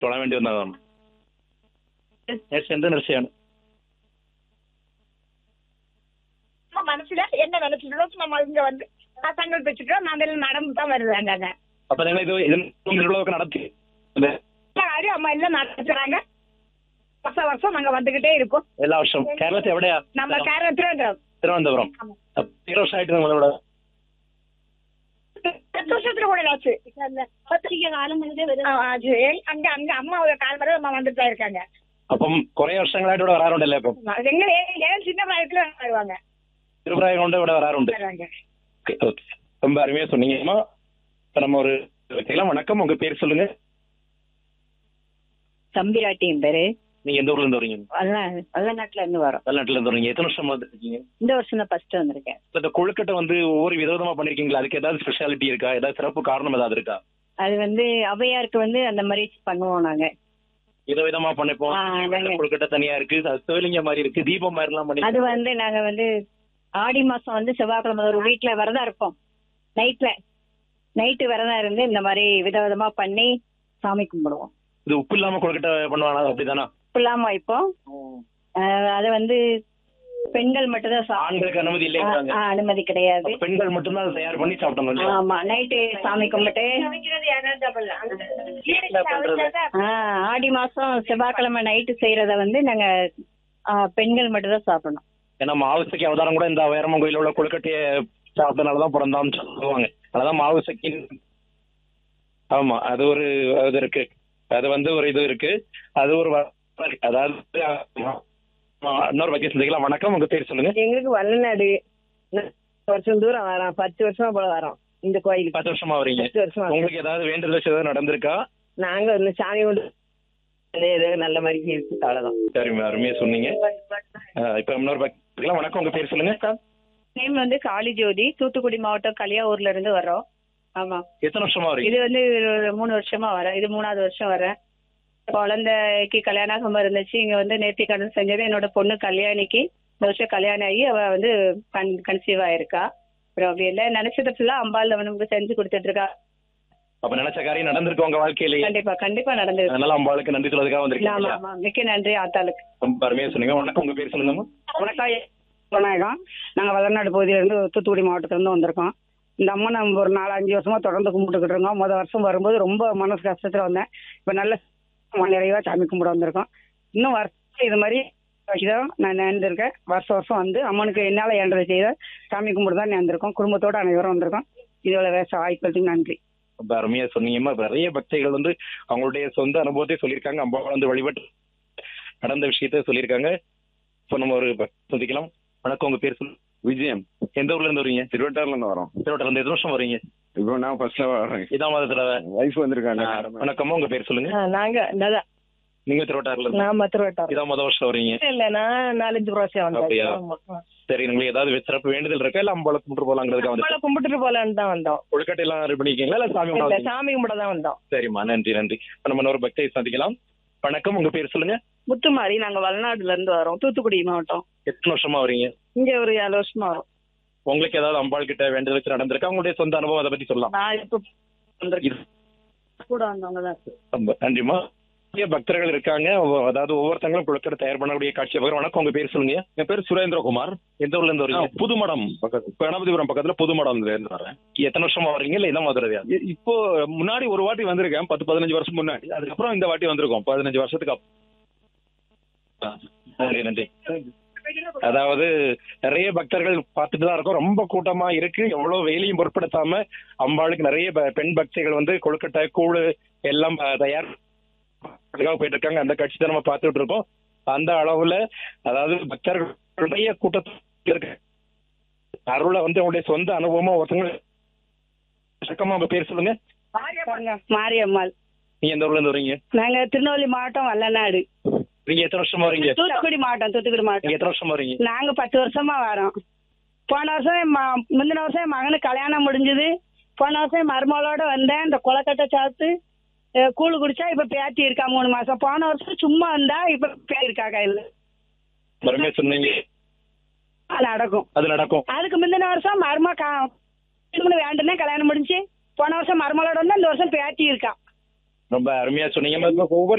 തൊഴാൻ വേണ്ടി വന്നതാണ് യെസ് എന്ത് നൃത്തമാണ് நம்ம மனசுல என்ன நினைச்சிட்டோ நம்ம இங்க வந்து சங்கல் வச்சுட்டோம் நான் அதில் நடந்து தான் வருவாங்க அங்க അപ്പൊ നിങ്ങൾ ഇത് ഇതിന് മുന്നിലുള്ളതൊക്കെ നടത്തി അതെ எல்லா காரியம் அம்மா எல்லாம் நடத்துறாங்க வருஷம் வருஷம் நாங்க வந்துகிட்டே இருக்கோம் എല്ലാ വർഷവും കേരളത്തിൽ എവിടെയാ நம்ம கேரளத்துல തിരുവനന്തപുരം ஆமா. അപ്പൊ ഈ വർഷമായിട്ട് നമ്മളിവിടെ பத்து வருஷத்துல கூட ஆச்சு பத்திரிக்கை காலம் ஆச்சு எங்க- அங்க அங்க அம்மாவோட காலம் வரை அம்மா வந்துட்டு தான் இருக்காங்க അപ്പം കുറെ വർഷങ്ങളായിട്ട് ഇവിടെ വരാറുണ്ടല്ലേ അപ്പം எங்க ஏன் சின்ன பிராயத்துல வருவாங்க திருப்பிராயம் കൊണ്ട് ഇവിടെ வராറുണ്ട് வருவாங்க ஓகே ஓகே ரொம்ப அருமையா சொன்னீங்கம்மா இப்ப நம்ம ஒரு வைக்கலாம் வணக்கம் உங்க பேர் சொல்லுங்க தம்பிராட்டி என் பேரு நீங்க எந்த ஊர்ல இருந்து வரீங்க வல்ல வல்லநாட்டுல இருந்து வரோம் வெளிநாட்டுல இருந்து வரீங்க எத்தனை வருஷமா வந்துருக்கீங்க இந்த வருஷம் தான் ஃபர்ஸ்ட் வந்திருக்கேன் இப்ப இந்த கொழுக்கட்டை வந்து ஒவ்வொரு விதவிதமா பண்ணிருக்கீங்களா அதுக்கு ஏதாவது ஸ்பெஷாலிட்டி இருக்கா ஏதாவது சிறப்பு காரணம் ஏதாவது இருக்கா அது வந்து ஔவையாருக்கு வந்து அந்த மாதிரி பண்ணுவோம் நாங்க விதவிதமா பண்ணிப்போம் ஆ, அதாங்க. கொழுக்கட்டை தனியா இருக்கு அது சிவலிங்க மாதிரி இருக்கு தீபம் மாதிரி எல்லாம் பண்ணி அது வந்து நாங்க வந்து ஆடி மாசம் வந்து செவ்வாய்க்கிழமை ஒரு வீட்டுல விரதம் இருப்போம் நைட்ல நைட்டு விரதம் இருந்து இந்த மாதிரி விதவிதமா பண்ணி சாமி கும்பிடுவோம் இது உப்பு இல்லாம கொழுக்கட்டை பண்ணுவாங்க அப்படிதானா இல்லாம வைப்போம் அஹ், அது வந்து பெண்கள் மட்டும்தான் சா- ஆண்களுக்கு அனுமதி இல்லைங்கிறாங்க ஆ, அனுமதி கிடையாது அப்ப பெண்கள் மட்டும்தான் அதை தயார் பண்ணி சாப்பிடணும் இல்லையா? ஆமா நைட்டு சாமி கும்பிட்டு ஆ, ஆடி மாசம் செவ்வாய்க்கிழமை நைட்டு செய்யறத வந்து நாங்க ஆ, பெண்கள் மட்டும் தான் சாப்பிடணும் ஏன்னா மாவுசைக்கு அவதாரம் கூட இந்த உயரமன் கோயில உள்ள கொழுக்கட்டையை சாப்பிட்டனாலதான் பிறந்தான்னு சொல்லுவாங்க அதனால மாவுசைக்கு ஆமா அது ஒரு இது இருக்கு அது வந்து ஒரு இது இருக்கு அது ஒரு வ- அதாவது ஆ, இன்னொரு பத்தி சந்திக்கலாம் வணக்கம் உங்க பேர் சொல்லுங்க எங்களுக்கு வல்லநாடு வருஷம் தூரம் வரோம் பத்து வருஷமா போல வரோம் இந்த கோயிலுக்கு பத்து வருஷமா வரீங்க பத்து வருஷமா வரோம். உங்களுக்கு ஏதாவது வேண்டுதல் வச்சு ஏதாவது நடந்திருக்கா நாங்க வந்து சாமி கொண்டு ஏதோ நல்ல மாதிரி இருக்கு அவ்வளவுதான் சரிங்க அருமையா சொன்னீங்க ஆ, இப்ப இன்னொரு பத்தி சந்திக்கலாம். வணக்கம் உங்க பேர் சொல்லுங்க நேம் வந்து காளி ஜோதி தூத்துக்குடி மாவட்டம் கலியாவூர்ல இருந்து வர்றோம் ஆமா எத்தனை வருஷமா வரீங்க இது வந்து ஒரு மூணு வருஷமா வரேன் இது மூணாவது வருஷம் வரேன் குழந்தைக்கு கல்யாணம் இருந்துச்சு இங்க வந்து நேர்த்தி கடன் செஞ்சது என்னோட பொண்ணு கல்யாணிக்கு இந்த வருஷம் கல்யாணம் ஆகி அவ வந்து கன் கன்சீவ் ஆயிருக்கா அப்புறம் அப்படி இல்லை நினைச்சது ஃபுல்லா அம்பாள் நமக்கு செஞ்சு கொடுத்துட்டு இருக்கா அப்ப நினைச்ச காரியம் நடந்திருக்கு உங்க வாழ்க்கையிலேயே கண்டிப்பா கண்டிப்பா நடந்தது அதனால அம்பாளுக்கு நன்றி சொல்றதுக்காக ஆமா வந்திருக்கீங்க ஆமா மிக்க நன்றி ஆத்தாளுக்கு ரொம்ப அருமையா சொன்னீங்க வணக்கம் உங்க பேர் சொல்லுங்கம்மா வணக்கம் விநாயகம் நாங்க வல்லநாடு பகுதியிலிருந்து தூத்துக்குடி மாவட்டத்திலிருந்து வந்திருக்கோம் இந்த அம்மா நம்ம ஒரு நாலு அஞ்சு வருஷமா தொடர்ந்து கும்பிட்டுக்கிட்டு இருக்கோம் முத வருஷம் வரும்போது ரொம்ப மனசு கஷ்டத்துல வந்தேன் இப்ப நல்ல நிறைவா சாமி கும்பிட வந்திருக்கோம் இன்னும் வருஷம் இது மாதிரி வச்சுதான் நான் நேர்ந்திருக்கேன் வருஷம் வருஷம் வந்து அம்மனுக்கு என்னால ஏண்டதை செய்த சாமி கும்பிட்டு தான் நேர்ந்திருக்கோம் குடும்பத்தோட அனைவரும் வந்திருக்கோம் இதோட வேச வாய்ப்புகளுக்கு நன்றி ரொம்ப அருமையா சொன்னீங்கம்மா இப்ப நிறைய பக்தைகள் வந்து அவங்களுடைய சொந்த அனுபவத்தை சொல்லியிருக்காங்க அம்மா வந்து வழிபட்டு நடந்த விஷயத்த சொல்லியிருக்காங்க இப்போ நம்ம ஒரு ப- சந்திக்கலாம் வணக்கம் உங்க பேர் சொல்லு விஜயம் எந்த ஊர்ல இருந்து வரீங்க திருவட்டார்ல இருந்து வரோம் திருவட்டர் இருந்து எத்தனை வருஷம் வரீங்க இப்போ நான் ஃபர்ஸ்ட்ல வரேன் இதான் மாத தடவை வைஃப் வந்திருக்காங்க வணக்கம்மா உங்க பேர் சொல்லுங்க நாங்க நல்லா நீங்க திருவட்டார்ல இருந்து நான் திருவட்டார் இதான் முத வருஷம் வரீங்க இல்ல நான் நாலஞ்சு வருஷம் அப்படியா? வந்தேன் சரி உங்களுக்கு ஏதாவது சிறப்பு வேண்டுதல் இருக்கா இல்ல அம்பாளை கும்பிட்டு போலாங்கிறதுக்காக வந்து நம்மள கும்பிட்டுட்டு போலான்னு தான் வந்தோம் கொழுக்கட்டை எல்லாம் ரெடி பண்ணிருக்கீங்களா இல்ல சாமி இல்ல கும்பிட சாமி கும்பிட தான் வந்தோம் சரிம்மா நன்றி நன்றி இப்ப நம்ம இன்னொரு பக்தியை சந்திக்கலாம் வணக்கம் உங்க பேர் சொல்லுங்க முத்துமாரி நாங்க வளநாடுல இருந்து வரோம் தூத்துக்குடி மாவட்டம் எத்தனை வருஷமா வரீங்க இங்க ஒரு ஏழு வருஷமா வரோம் உங்களுக்கு ஏதாவது அம்பாள் கிட்ட வேண்டுதல் வச்சு நடந்திருக்கா உங்களுடைய சொந்த அனுபவம் அதை பத்தி சொல்லலாம் நான் இப்ப வந்திருக்கேன். இது கூட வந்தவங்க தான் ரொம்ப நன்றிம்மா நிறைய பக்தர்கள் இருக்காங்க ஒவ்வொ- அதாவது ஒவ்வொருத்தங்களும் கொழுக்கட்டை தயார் பண்ணக்கூடிய காட்சி பகர் வணக்கம் உங்க பேர் சொல்லுங்க என் பேர் சுரேந்திரகுமார் எந்த ஊர்ல இருந்து வரீங்க புதுமடம் பக்கத்து கணபதிபுரம் பக்கத்துல புதுமடம்ல இருந்து வரேன் எத்தனை வருஷமா வரீங்க இல்ல இதான் மதுரவையா இ- இப்போ முன்னாடி ஒரு வாட்டி வந்திருக்கேன் பத்து பதினஞ்சு வருஷம் முன்னாடி அதுக்கப்புறம் இந்த வாட்டி வந்திருக்கோம் பதினஞ்சு வருஷத்துக்கு அப்புறம் நன்றி நன்றி அதாவது நிறைய பக்தர்கள் பார்த்துட்டு தான் இருக்கோம் ரொம்ப கூட்டமா இருக்கு எவ்வளவு வெயிலையும் பொருட்படுத்தாம அம்பாளுக்கு நிறைய ப- பெண் பக்திகள் வந்து கொழுக்கட்டை கூழு எல்லாம் ப- தயார் அதுக்காக போயிட்டு இருக்காங்க அந்த காட்சி தான் நம்ம பார்த்துட்டு இருக்கோம் அந்த அளவுல அதாவது பக்தர்கள் நிறைய கூட்டத்தில் இருக்கு அருளை வந்து அவங்களுடைய சொந்த அனுபவமா ஒருத்தவங்க வணக்கம்மா உங்க பேர் சொல்லுங்க மாரியம்மாள் நீங்க எந்த ஊர்ல இருந்து வரீங்க நாங்க திருநெல்வேலி மாவட்டம் வல்லநாடு நீங்க எத்தனை வருஷமா வரீங்க தூத்துக்குடி மாவட்டம் தூத்துக்குடி நீங்க மாவட்டம் எத்தனை வருஷமா வரீங்க நாங்க பத்து வருஷமா வரோம் போன வருஷம் என் ம- முந்தின வருஷம் என் மகனுக்கு கல்யாணம் முடிஞ்சது போன வருஷம் என் மருமகளோட வந்தேன் இந்த கொலக்கட்டை சாப்பிட்டு அஹ், கூழ் குடிச்சா இப்ப பேத்தி இருக்கா மூணு மாசம் போன வருஷம் சும்மா இருந்தா இப்ப பேத்தி இருக்கா கையில மறுமையா சொன்னீங்க அது நடக்கும் அது நடக்கும் அதுக்கு முந்தின வருஷம் மரும வேண்டுனே கல்யாணம் முடிஞ்சு போன வருஷம் மருமகளோட வந்தா இந்த வருஷம் பேத்தி இருக்கா ரொம்ப அருமையா சொன்னீங்க இப்ப ஒவ்வொரு